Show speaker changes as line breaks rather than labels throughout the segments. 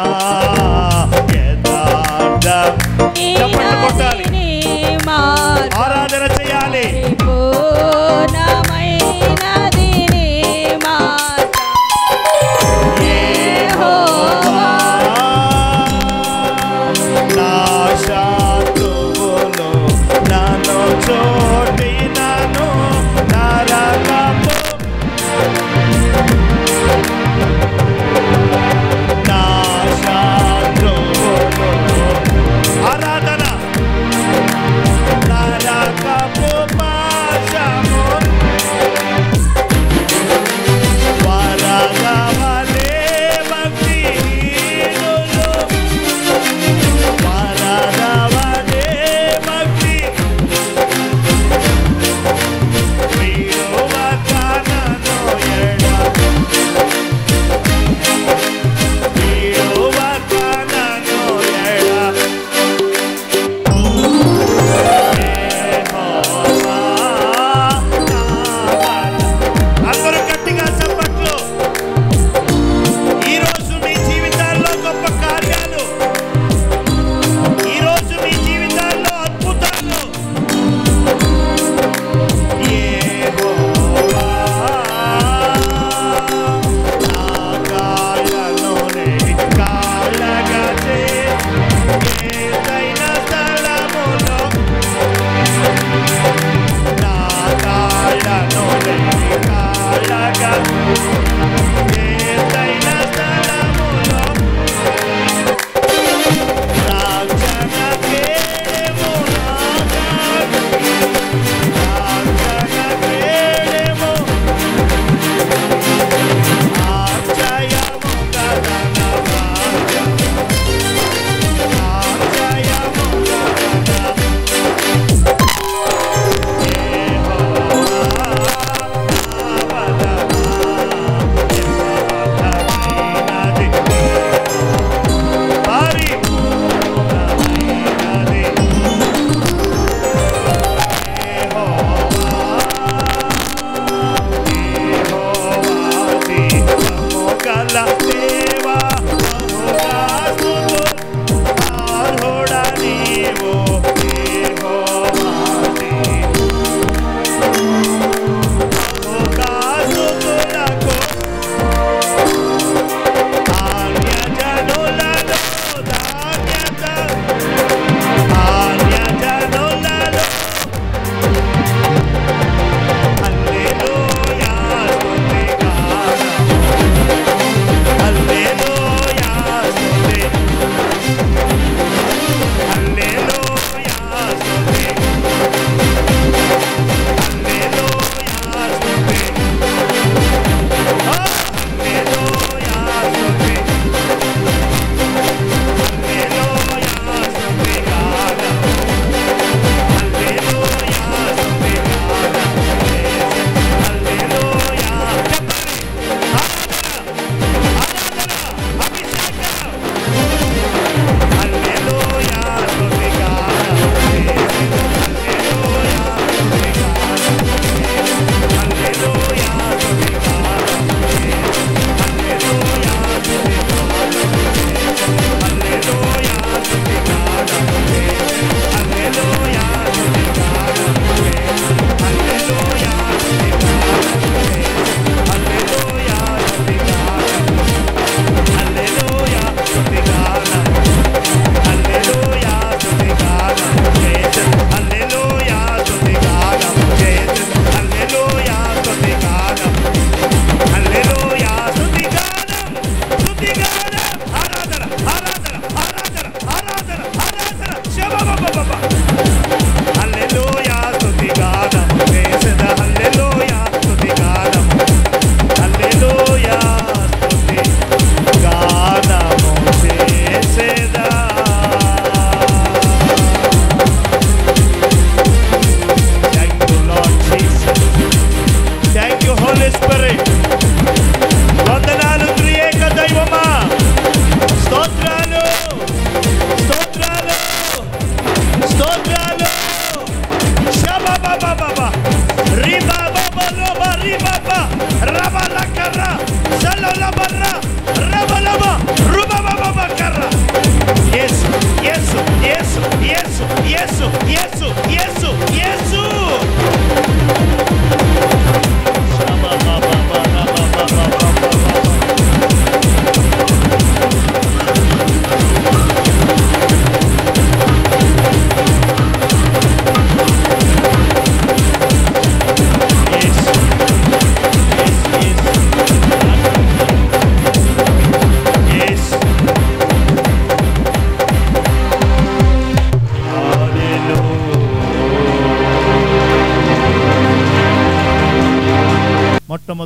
యథార్థ చప్పట్లు కొట్టాలి
నీ మార్గం
ఆరాధన చేయాలి
పూర్ణమైనది నీ మార్గం
యెహోవా నా శత్రువులు నన్ను చోటినను నరకపు నా శత్రువులు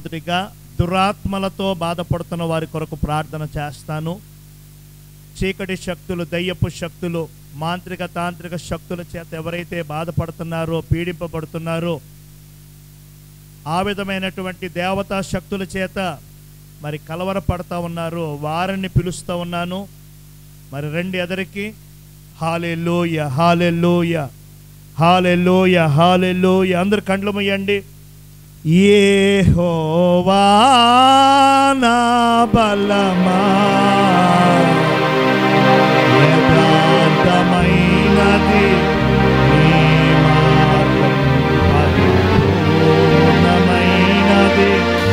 మొదటిగా దురాత్మలతో బాధపడుతున్న వారి కొరకు ప్రార్థన చేస్తాను చీకటి శక్తులు దయ్యపు శక్తులు మాంత్రిక తాంత్రిక శక్తుల చేత ఎవరైతే బాధపడుతున్నారో పీడింపబడుతున్నారో ఆ విధమైనటువంటి దేవతా శక్తుల చేత మరి కలవరపడతా ఉన్నారు వారిని పిలుస్తూ ఉన్నాను మరి రెండు ఎదరికి హాలే లోయ హాలే లోయ హాలే లోయ హాలే లోయ అందరు కండ్లు ముయ్యండి ఏ నా బలమా యథార్థమైనది నీ మార్గం పరిపూర్ణమైనది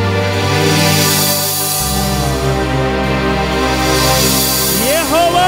యెహోవా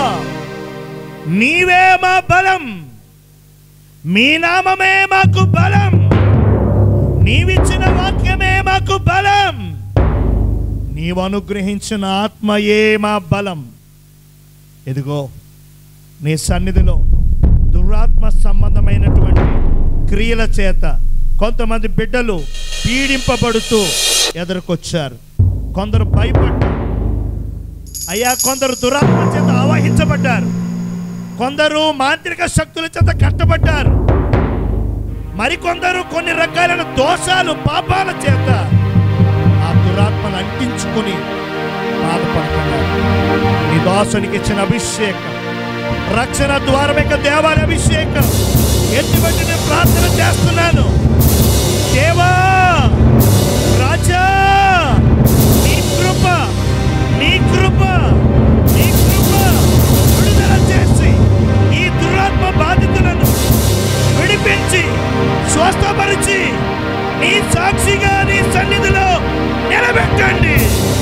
నీవే మా బలం మీ నామమే మాకు బలం నీవిచ్చిన వాక్యమే మాకు బలం నీవు అనుగ్రహించిన ఆత్మయే మా బలం ఎదుగో నీ సన్నిధిలో దురాత్మ సంబంధమైనటువంటి క్రియల చేత కొంతమంది బిడ్డలు పీడింపబడుతూ ఎదురుకొచ్చారు కొందరు భయపడ్డారు అయ్యా కొందరు దురాత్మ చేత ఆవహించబడ్డారు కొందరు మాంత్రిక శక్తుల చేత కట్టబడ్డారు మరికొందరు కొన్ని రకాలైన దోషాలు పాపాల చేత ఆ దురాత్మను అంటించుకొని బాధపడుతున్నారు నీ దోషనికి ఇచ్చిన అభిషేకం రక్షణ ద్వారమిక దేవాలయ అభిషేకం ఎటువంటి నేను ప్రార్థన చేస్తున్నాను దేవా రాజా నీ కృప నీ కృప నీ కృప విడుదల చేసి ఈ దురాత్మ బాధితులను విడిపించి స్వస్థపరిచి నీ సాక్షిగా నీ సన్నిధిలో నిలబెట్టండి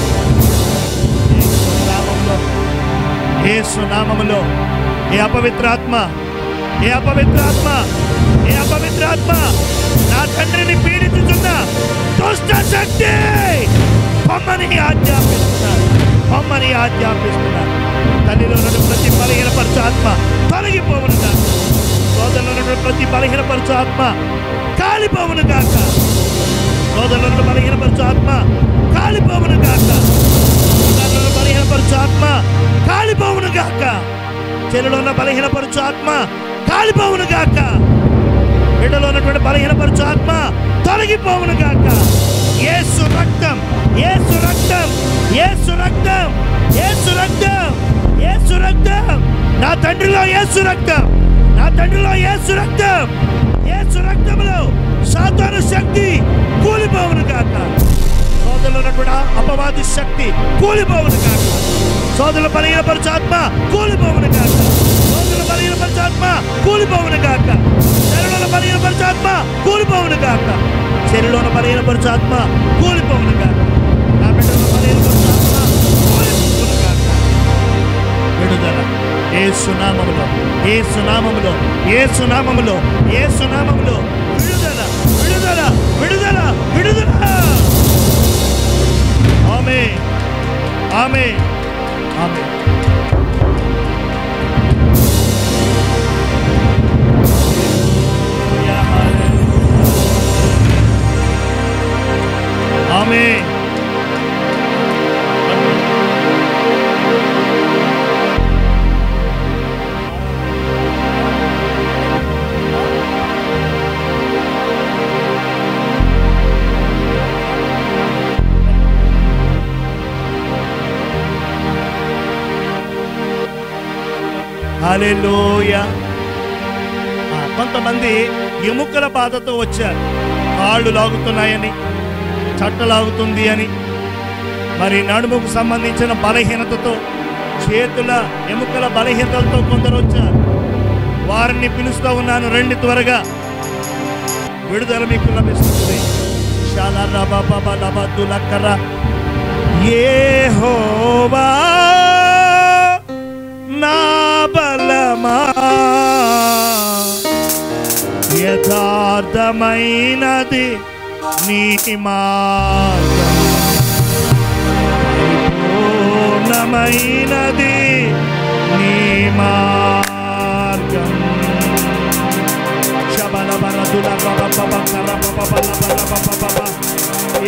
యేసు నామములో ఏ అపవిత్రాత్మ ఏ అపవిత్రాత్మ ఏ అపవిత్రాత్మ నా తండ్రిని పీడించుతున్న దుష్ట శక్తి పొమ్మని ఆజ్ఞాపిస్తున్నారు పొమ్మని ఆజ్ఞాపిస్తున్నారు తల్లిలో నుండి ప్రతి బలహీనపరచు ఆత్మ తొలగిపోవును కాక సోదరులో నుండి ప్రతి బలహీనపరచు ఆత్మ కాలిపోవును కాక సోదరులో నుండి బలహీనపరచు ఆత్మ కాలిపోవును కాక సోదరులను బలహీనపరచు ఆత్మ కాలిపోవును గాక చెరులో ఉన్న బలహీనపరచు ఆత్మ కాలిపోవును గాక బిడ్డలో ఉన్నటువంటి బలహీనపరచు ఆత్మ తొలగిపోవును గాక ఏసు రక్తం ఏసు రక్తం ఏసు రక్తం ఏసు రక్తం ఏసు రక్తం నా తండ్రిలో ఏసు రక్తం నా తండ్రిలో ఏసు రక్తం ఏసు రక్తంలో సాతాను శక్తి కూలిపోవును గాక సోదరులు ఉన్నటువంటి ఆ అపవాది శక్తి కూలిపోవును కాక సోదరుల బలహీనపరచు ఆత్మ కూలిపోవును కాక సోదరుల బలహీనపరచు ఆత్మ కూలిపోవును కాక శరీరంలో బలహీనపరచు ఆత్మ కూలిపోవును కాక శరీరంలో బలహీనపరచు ఆత్మ కూలిపోవును కాక నా బిడ్డలో బలహీనపరచు ఆత్మ కూలిపోవును కాక విడుదల ఏ సునామములో ఏ సునామములో ఏ సునామములో ఏ సునామములో విడుదల విడుదల విడుదల విడుదల ఆమె ఆమె ఆమె ఆమె హల్లెలూయ ఆ, కొంతమంది ఎముకల బాధతో వచ్చారు కాళ్ళు లాగుతున్నాయని చట్ట లాగుతుంది అని మరి నడుముకు సంబంధించిన బలహీనతతో చేతుల ఎముకల బలహీనతలతో కొందరు వచ్చారు వారిని పిలుస్తూ ఉన్నాను రండి త్వరగా విడుదల మీకు లభిస్తుంది శాలా రబా బాబా లబద్దు లక్కరా యెహోవా నా బలమా యథార్థమైనది నీ మార్గం పూర్ణమైనది నీ మార్గం శబల బరదుల బబ బబ కర బబ బల బల బబ బబ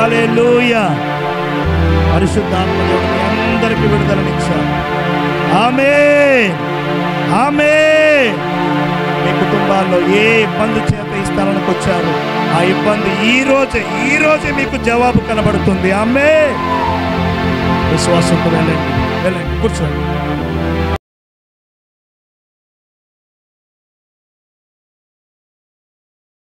హల్లెలూయా పరిశుద్ధాత్మ దేవుడు మీ అందరికీ విడుదలనిచ్చారు ఆమె ఆమె మీ కుటుంబాల్లో ఏ ఇబ్బంది చేత ఈ స్థలానికి వచ్చారు ఆ ఇబ్బంది ఈ రోజే ఈ రోజే మీకు జవాబు కనబడుతుంది ఆమె విశ్వాసంతో వెళ్ళండి వెళ్ళండి కూర్చోండి